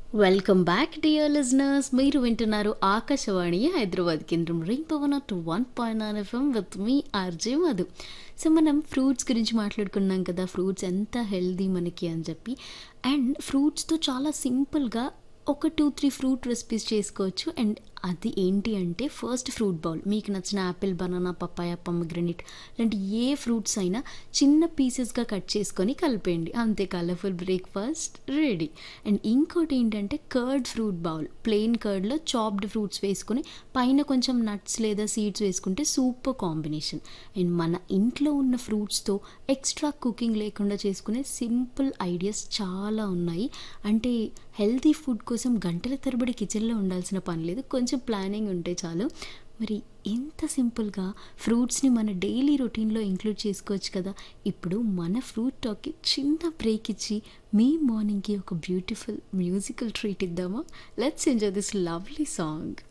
welcome back dear listeners మీరు వింటున్నారు ఆకాశవాణి హైదరాబాద్ కేంద్రం రింగ్ పవన్ two one point nine FM with మీ ఆర్జే మధు సో మనం ఫ్రూట్స్ గురించి మాట్లాడుకున్నాం కదా ఫ్రూట్స్ ఎంత హెల్దీ మనకి అని చెప్పి అండ్ ఫ్రూట్స్తో చాలా సింపుల్గా ఒక టూ త్రీ ఫ్రూట్ రెసిపీస్ చేసుకోవచ్చు అండ్ అది ఏంటి అంటే ఫస్ట్ ఫ్రూట్ బౌల్ మీకు నచ్చిన యాపిల్ బనానా పప్పాయ పమ్మగ్రనిట్ లాంటి ఏ ఫ్రూట్స్ అయినా చిన్న పీసెస్గా కట్ చేసుకొని కలిపేయండి అంతే కలర్ఫుల్ బ్రేక్ఫాస్ట్ రెడీ అండ్ ఇంకోటి ఏంటంటే కర్డ్ ఫ్రూట్ బౌల్ ప్లెయిన్ కర్డ్లో చాప్డ్ ఫ్రూట్స్ వేసుకొని పైన కొంచెం నట్స్ లేదా సీడ్స్ వేసుకుంటే సూపర్ కాంబినేషన్ అండ్ మన ఇంట్లో ఉన్న ఫ్రూట్స్తో ఎక్స్ట్రా కుకింగ్ లేకుండా చేసుకునే సింపుల్ ఐడియాస్ చాలా ఉన్నాయి అంటే హెల్తీ ఫుడ్ కోసం గంటల తరబడి కిచెన్లో ఉండాల్సిన పని లేదు కొంచెం ప్లానింగ్ ఉంటే చాలు మరి ఎంత సింపుల్గా ఫ్రూట్స్ని మన డైలీ రొటీన్లో ఇంక్లూడ్ చేసుకోవచ్చు కదా ఇప్పుడు మన ఫ్రూట్ టాక్కి చిన్న బ్రేక్ ఇచ్చి మీ మార్నింగ్కి ఒక బ్యూటిఫుల్ మ్యూజికల్ ట్రీట్ ఇద్దామా let's enjoy this lovely song